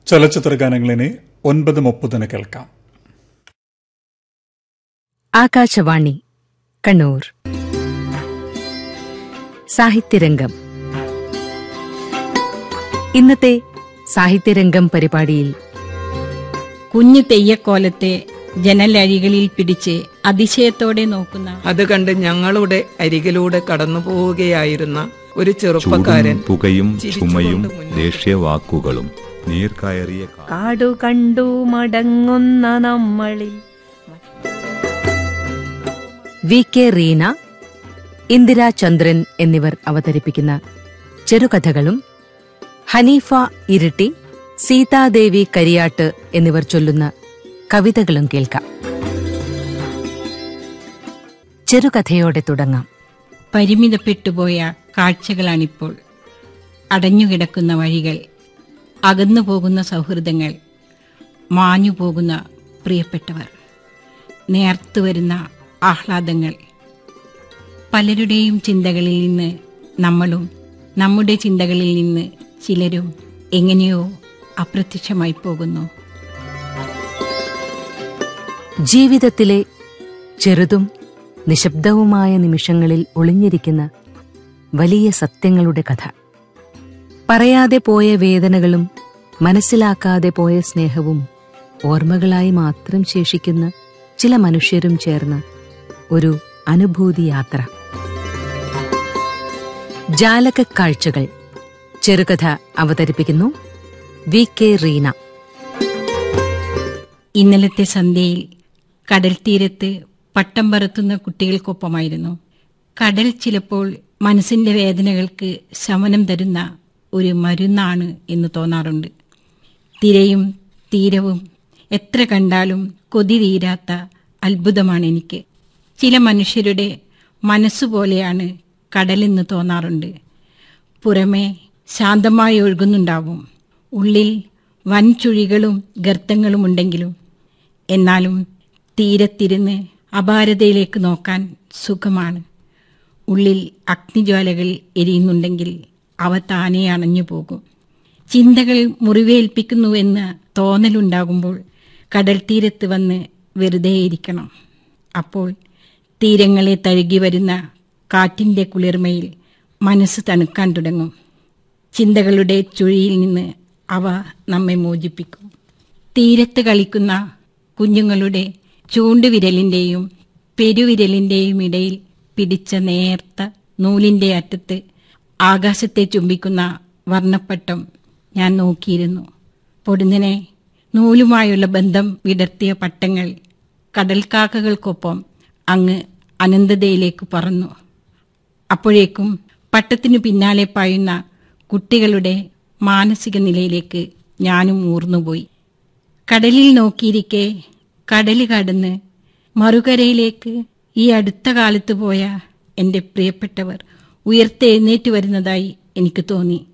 ചലച്ചിത്ര ഗാനങ്ങളിനെ ഒൻപത് മുപ്പതിന് കേൾക്കാം ആകാശവാണി കണ്ണൂർ സാഹിത്യരംഗം ഇന്നത്തെ സാഹിത്യരംഗം പരിപാടിയിൽ കുഞ്ഞു തെയ്യക്കോലത്തെ ജനലഴികളിൽ പിടിച്ച് അതിശയത്തോടെ നോക്കുന്ന അത് കണ്ട് ഞങ്ങളുടെ അരികിലൂടെ കടന്നു പോവുകയായിരുന്ന ഒരു ചെറുപ്പക്കാരൻ ചൂടും പുകയും ചിരിച്ചുകൊണ്ട് ചുമയും മുന്നോട്ട് ദേഷ്യവാക്കുകളും നീർക്കയറിയ കാ- കാടു കണ്ടു മടങ്ങുന്ന നമ്മളിൽ വി കെ റീന ഇന്ദിരാ ചന്ദ്രൻ എന്നിവർ അവതരിപ്പിക്കുന്ന ചെറുകഥകളും ഹനീഫ ഇരിട്ടി സീതാദേവി കരിയാട്ട് എന്നിവർ ചൊല്ലുന്ന കവിതകളും കേൾക്കാം ചെറുകഥയോടെ തുടങ്ങാം പരിമിതപ്പെട്ടുപോയ കാഴ്ചകളാണിപ്പോൾ അടഞ്ഞുകിടക്കുന്ന വഴികൾ അകന്നു പോകുന്ന സൗഹൃദങ്ങൾ മാഞ്ഞു പോകുന്ന പ്രിയപ്പെട്ടവർ നേർത്തു വരുന്ന ആഹ്ലാദങ്ങൾ പലരുടെയും ചിന്തകളിൽ നിന്ന് നമ്മളും നമ്മുടെ ചിന്തകളിൽ നിന്ന് ചിലരും എങ്ങനെയോ അപ്രത്യക്ഷമായി പോകുന്നു ജീവിതത്തിലെ ചെറുതും നിശബ്ദവുമായ നിമിഷങ്ങളിൽ ഒളിഞ്ഞിരിക്കുന്ന വലിയ സത്യങ്ങളുടെ കഥ പറയാതെ പോയ വേദനകളും മനസ്സിലാക്കാതെ പോയ സ്നേഹവും ഓർമ്മകളായി മാത്രം ശേഷിക്കുന്ന ചില മനുഷ്യരും ചേർന്ന ഒരു അനുഭൂതി യാത്ര ജാലക കാഴ്ചകൾ ചെറുകഥ അവതരിപ്പിക്കുന്നു വി കെ റീന ഇന്നലത്തെ സന്ധ്യയിൽ കടൽ തീരത്ത് പട്ടം പറത്തുന്ന കുട്ടികൾക്കൊപ്പമായിരുന്നു കടൽ ചിലപ്പോൾ മനസ്സിന്റെ വേദനകൾക്ക് ശമനം തരുന്ന ഒരു മരുന്നാണ് എന്ന് തോന്നാറുണ്ട് തിരയും തീരവും എത്ര കണ്ടാലും കൊതി തീരാത്ത അത്ഭുതമാണ് എനിക്ക് ചില മനുഷ്യരുടെ മനസ്സുപോലെയാണ് കടലെന്ന് തോന്നാറുണ്ട് പുറമേ ശാന്തമായി ഒഴുകുന്നുണ്ടാവും ഉള്ളിൽ വൻ ചുഴികളും ഗർത്തങ്ങളും ഉണ്ടെങ്കിലും എന്നാലും തീരത്തിരുന്ന് അപാരതയിലേക്ക് നോക്കാൻ സുഖമാണ് ഉള്ളിൽ അഗ്നിജ്വാലകൾ എരിയുന്നുണ്ടെങ്കിൽ അവ താനേ അണഞ്ഞു പോകും ചിന്തകൾ മുറിവേൽപ്പിക്കുന്നുവെന്ന് തോന്നലുണ്ടാകുമ്പോൾ കടൽ തീരത്ത് വന്ന് വെറുതെ ഇരിക്കണം അപ്പോൾ തീരങ്ങളെ തഴുകി വരുന്ന കാറ്റിന്റെ കുളിർമയിൽ മനസ്സ് തണുക്കാൻ തുടങ്ങും ചിന്തകളുടെ ചുഴിയിൽ നിന്ന് അവ നമ്മെ മോചിപ്പിക്കും തീരത്ത് കളിക്കുന്ന കുഞ്ഞുങ്ങളുടെ ചൂണ്ടുവിരലിന്റെയും പെരുവിരലിന്റെയും ഇടയിൽ പിടിച്ച നേർത്ത നൂലിന്റെ അറ്റത്ത് ആകാശത്തെ ചുംബിക്കുന്ന വർണ്ണപ്പട്ടം ഞാൻ നോക്കിയിരുന്നു പൊടുന്നനെ നൂലുമായുള്ള ബന്ധം വിടർത്തിയ പട്ടങ്ങൾ കടൽക്കാക്കകൾക്കൊപ്പം അങ്ങ് അനന്തതയിലേക്ക് പറന്നു അപ്പോഴേക്കും പട്ടത്തിനു പിന്നാലെ പായുന്ന കുട്ടികളുടെ മാനസിക നിലയിലേക്ക് ഞാനും ഊർന്നുപോയി കടലിൽ നോക്കിയിരിക്കെ കടല് കടന്ന് മറുകരയിലേക്ക് ഈ അടുത്ത കാലത്ത് പോയ എന്റെ പ്രിയപ്പെട്ടവർ ഉയർത്തെഴുന്നേറ്റ് വരുന്നതായി എനിക്ക് തോന്നി